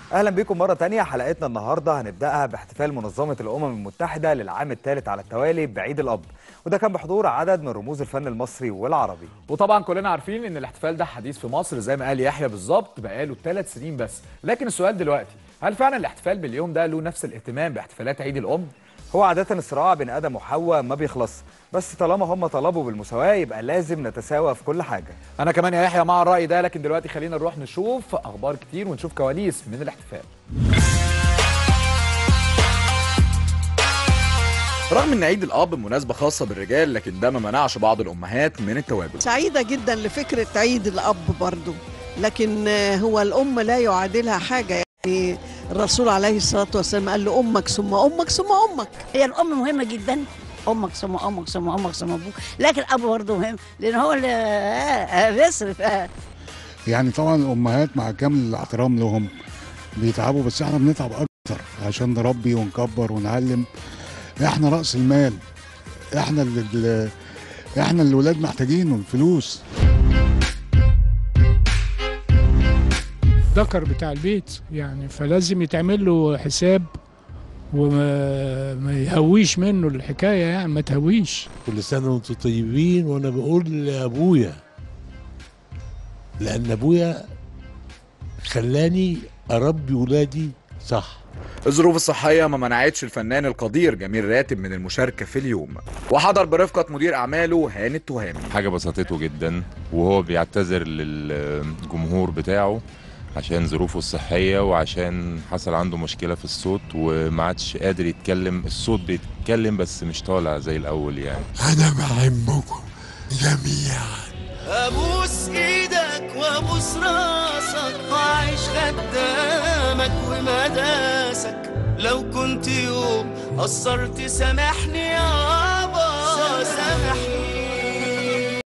اهلا بكم مره تانية حلقتنا النهارده هنبداها باحتفال منظمه الامم المتحده للعام الثالث على التوالي بعيد الاب وده كان بحضور عدد من رموز الفن المصري والعربي وطبعا كلنا عارفين ان الاحتفال ده حديث في مصر زي ما قال يحيى بالظبط بقاله ثلاث سنين بس لكن السؤال دلوقتي هل فعلا الاحتفال باليوم ده له نفس الاهتمام باحتفالات عيد الام هو عاده الصراع بين ادم وحواء ما بيخلص بس طالما هم طلبوا بالمساواه يبقى لازم نتساوى في كل حاجه انا كمان يا يحيى مع الراي ده لكن دلوقتي خلينا نروح نشوف اخبار كتير ونشوف كواليس من الاحتفال رغم ان عيد الاب مناسبه خاصه بالرجال لكن ده ما منعش بعض الامهات من التواجد سعيدة جدا لفكرة عيد الأب برضو لكن آه، هو الأم لا يعادلها حاجة يعني الرسول عليه الصلاة والسلام قال له أمك ثم أمك ثم أمك هي الام مهمه جدا امك ثم امك ثم امك ثم ابوك لكن الاب برضه مهم لان هو اللي آه، بيصرف آه. يعني طبعا الامهات مع كامل الاحترام لهم بيتعبوا بس احنا بنتعب اكتر عشان نربي ونكبر ونعلم احنا راس المال احنا اللي اللي- احنا اللي الولاد محتاجينه الفلوس ذكر بتاع البيت يعني فلازم يتعمل له حساب وما ما يهويش منه الحكايه يعني ما تهويش كل سنة وانتم طيبين وانا بقول لابويا لان ابويا خلاني اربي ولادي صح الظروف الصحيه ما منعتش الفنان القدير جميل راتب من المشاركه في اليوم وحضر برفقه مدير اعماله هاني التهامي حاجة بسطته جدا وهو بيعتذر للجمهور بتاعه عشان ظروفه الصحية وعشان حصل عنده مشكلة في الصوت وما عادش قادر يتكلم الصوت بيتكلم بس مش طالع زي الأول يعني انا بحبكم جميعا ابوس ايدك وابوس راسك واعيش خدامك ومداسك لو كنت يوم قصرت سامحني يا